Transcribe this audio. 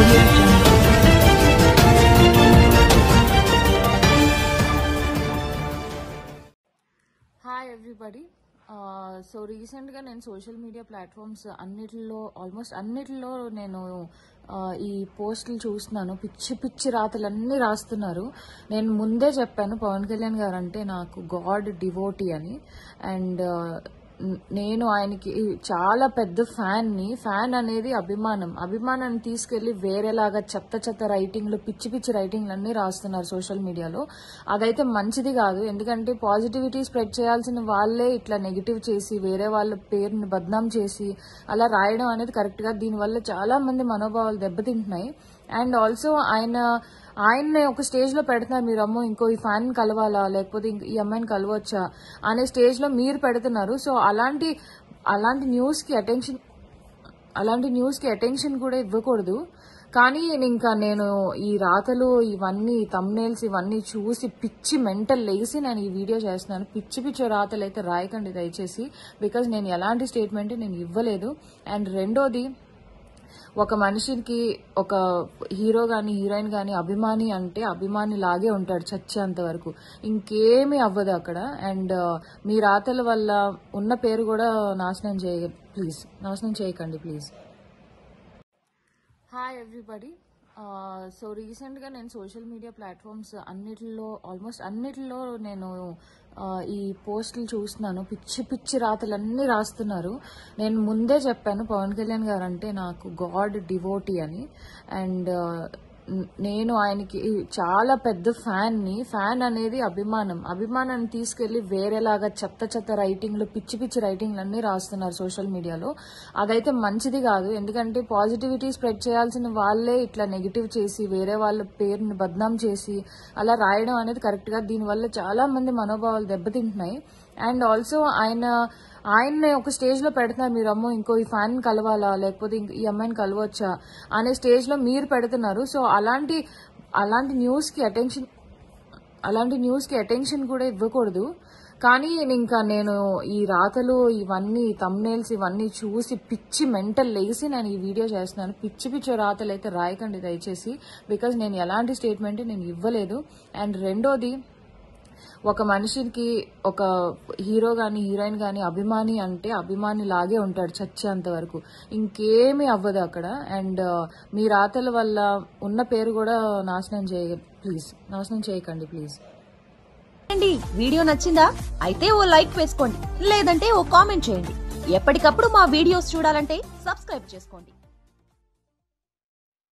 audio jungle. Hi everybody so రీసెంట్గా నేను social media platforms అన్నిటిలో ఆల్మోస్ట్ అన్నిటిలో నేను ఆ, ఈ పోస్టులు చూస్తున్నాను పిచ్చి పిచ్చి రాతలన్నీ రాస్తున్నారు నేను ముందే చెప్పాను పవన్ కళ్యాణ్ గారు అంటే నాకు గాడ్ డివోటీ అని అండ్ నేను ఆయనకి చాలా పెద్ద ఫ్యాన్ ని ఫ్యాన్ అనేది అభిమానం అభిమానాన్ని తీసుకెళ్లి వేరేలాగా చెత్త చెత్త రైటింగ్లు పిచ్చి పిచ్చి రైటింగ్లు అన్ని రాస్తున్నారు సోషల్ మీడియాలో అదైతే మంచిది కాదు ఎందుకంటే పాజిటివిటీ స్ప్రెడ్ చేయాల్సిన వాళ్ళే ఇట్లా నెగిటివ్ చేసి వేరే వాళ్ళ పేరుని బద్నాం చేసి అలా రాయడం అనేది కరెక్ట్ గా దీనివల్ల చాలా మంది మనోభావాలు దెబ్బతింటున్నాయి అండ్ ఆల్సో ఆయన ఆయన్ని ఒక స్టేజ్ లో పెడుతున్నారు మీరు అమ్మో ఇంకో ఈ ఫ్యాన్ కలవాలా లేకపోతే ఇంక ఈ అమ్మాయిని కలవచ్చా అనే స్టేజ్ లో మీరు పెడుతున్నారు సో అలాంటి అలాంటి న్యూస్ కి అటెన్షన్ అలాంటి న్యూస్ కి అటెన్షన్ కూడా ఇవ్వకూడదు కానీ ఇంకా నేను ఈ రాతలు ఇవన్నీ తమ్నేల్స్ ఇవన్నీ చూసి పిచ్చి మెంటల్ లేసి నేను ఈ వీడియో చేస్తున్నాను పిచ్చి పిచ్చి రాతలు అయితే రాయకండి దయచేసి బికాజ్ నేను ఎలాంటి స్టేట్మెంట్ నేను ఇవ్వలేదు అండ్ రెండోది ఒక మనిషికి ఒక హీరో గాని హీరోయిన్ గాని అభిమాని అంటే అభిమాని లాగే ఉంటాడు చచ్చేంత వరకు ఇంకేమీ అవ్వదు అక్కడ అండ్ మీ రాతల వల్ల ఉన్న పేరు కూడా నాశనం చేయ ప్లీజ్ నాశనం చేయకండి ప్లీజ్ హాయ్ ఎవ్రీబడి సో రీసెంట్గా నేను సోషల్ మీడియా ప్లాట్ఫామ్స్ అన్నిటిలో ఆల్మోస్ట్ అన్నిటిలో నేను ఆ, ఈ పోస్టులు చూస్తున్నాను పిచ్చి పిచ్చి రాతలన్నీ రాస్తున్నారు నేను ముందే చెప్పాను పవన్ కళ్యాణ్ గారు అంటే నాకు గాడ్ డివోటీ అని అండ్ నేను ఆయనకి చాలా పెద్ద ఫ్యాన్ ని ఫ్యాన్ అనేది అభిమానం అభిమానాన్ని తీసుకెళ్లి వేరేలాగా చెత్త చెత్త రైటింగ్లు పిచ్చి పిచ్చి రైటింగ్లు అన్ని రాస్తున్నారు సోషల్ మీడియాలో అదైతే మంచిది కాదు ఎందుకంటే పాజిటివిటీ స్ప్రెడ్ చేయాల్సిన వాళ్ళే ఇట్లా నెగిటివ్ చేసి వేరే వాళ్ళ పేరుని బద్నాం చేసి అలా రాయడం అనేది కరెక్ట్ గా దీనివల్ల చాలా మంది మనోభావాలు దెబ్బతింటున్నాయి అండ్ ఆల్సో ఆయన ఆయన్ని ఒక స్టేజ్ లో పెడుతున్నారు మీరు అమ్మో ఇంకో ఈ ఫ్యాన్ కలవాలా లేకపోతే ఇంక ఈ అమ్మాయిని కలవచ్చా అనే స్టేజ్ లో మీరు పెడుతున్నారు సో అలాంటి అలాంటి న్యూస్ కి అటెన్షన్ అలాంటి న్యూస్ కి అటెన్షన్ కూడా ఇవ్వకూడదు కానీ ఇంకా నేను ఈ రాతలు ఇవన్నీ తమ్నేల్స్ ఇవన్నీ చూసి పిచ్చి మెంటల్ లేసి నేను ఈ వీడియో చేస్తున్నాను పిచ్చి పిచ్చి రాతలు అయితే రాయకండి దయచేసి బికాజ్ నేను ఎలాంటి స్టేట్మెంట్ నేను ఇవ్వలేదు అండ్ రెండోది ఒక మనిషికి ఒక హీరో గాని హీరోయిన్ గాని అభిమాని అంటే అభిమాని లాగే ఉంటాడు చచ్చేంత వరకు ఇంకేమీ అవ్వదు అక్కడ అండ్ మీ రాతల వల్ల ఉన్న పేరు కూడా నాశనం చేయ ప్లీజ్ నాశనం చేయకండి ప్లీజ్ అండి వీడియో నచ్చిందా అయితే ఓ లైక్ వేసుకోండి లేదంటే ఓ కామెంట్ చేయండి ఎప్పటికప్పుడు మా వీడియోస్ చూడాలంటే సబ్స్క్రైబ్ చేసుకోండి